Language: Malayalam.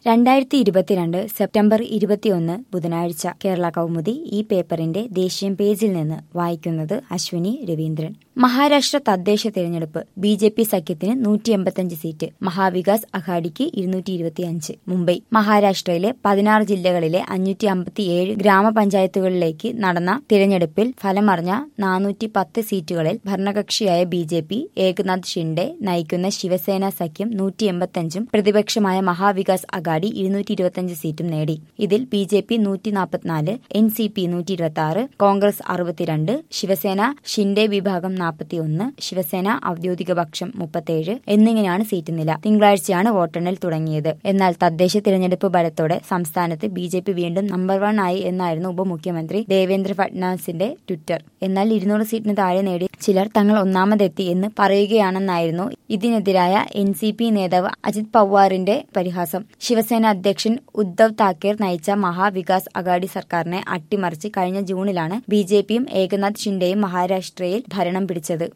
രണ്ടായിരത്തി ഇരുപത്തിരണ്ട് സെപ്റ്റംബർ ഇരുപത്തിയൊന്ന് ബുധനാഴ്ച കേരള കൗമുദി ഈ പേപ്പറിന്റെ ദേശീയ പേജിൽ നിന്ന് വായിക്കുന്നത് അശ്വിനി രവീന്ദ്രൻ മഹാരാഷ്ട്ര തദ്ദേശ തിരഞ്ഞെടുപ്പ് ബി ജെ പി സഖ്യത്തിന് നൂറ്റി എൺപത്തിയഞ്ച് സീറ്റ് മഹാവികാസ് അഘാഡിക്ക് ഇരുന്നൂറ്റി ഇരുപത്തിയഞ്ച് മുംബൈ മഹാരാഷ്ട്രയിലെ പതിനാറ് ജില്ലകളിലെ അഞ്ഞൂറ്റി അമ്പത്തിയേഴ് ഗ്രാമപഞ്ചായത്തുകളിലേക്ക് നടന്ന തിരഞ്ഞെടുപ്പിൽ ഫലമറിഞ്ഞ നാനൂറ്റി പത്ത് സീറ്റുകളിൽ ഭരണകക്ഷിയായ B J P Eknath Shinde നയിക്കുന്ന ശിവസേന സഖ്യം നൂറ്റി എൺപത്തിയഞ്ചും പ്രതിപക്ഷമായ മഹാവികാസ് അഘാഡി ഇരുന്നൂറ്റി ഇരുപത്തിയഞ്ച് സീറ്റും നേടി ഇതിൽ ബി ജെ പി നൂറ്റി നാൽപ്പത്തിനാല് എൻ സി പി നൂറ്റി ഇരുപത്തി ആറ് കോൺഗ്രസ് അറുപത്തിരണ്ട് ശിവസേന ഷിൻഡെ വിഭാഗം നാൽപ്പത്തിയൊന്ന് ശിവസേന ഔദ്യോഗിക പക്ഷം മുപ്പത്തേഴ് എന്നിങ്ങനെയാണ് സീറ്റ് നില തിങ്കളാഴ്ചയാണ് വോട്ടെണ്ണൽ തുടങ്ങിയത് എന്നാൽ തദ്ദേശ തിരഞ്ഞെടുപ്പ് ഫലത്തോടെ സംസ്ഥാനത്ത് ബി ജെ പി വീണ്ടും നമ്പർ വൺ ആയി എന്നായിരുന്നു ഉപമുഖ്യമന്ത്രി ദേവേന്ദ്ര ഫഡ്നാവിസിന്റെ ട്വിറ്റർ എന്നാൽ ഇരുന്നൂറ് സീറ്റിന് താഴെ നേടി ചിലർ തങ്ങൾ ഒന്നാമതെത്തി എന്ന് പറയുകയാണെന്നായിരുന്നു ഇതിനെതിരായ എൻ സി പി നേതാവ് അജിത് പവാറിന്റെ പരിഹാസം ശിവസേന അധ്യക്ഷൻ ഉദ്ധവ് താക്കറെ നയിച്ച മഹാവികാസ് അഘാഡി സർക്കാരിനെ അട്ടിമറിച്ച് കഴിഞ്ഞ ജൂണിലാണ് ബി ജെ പിയും ഏകനാഥ് ഷിൻഡെയും മഹാരാഷ്ട്രയിൽ ഭരണം പിടിച്ചത്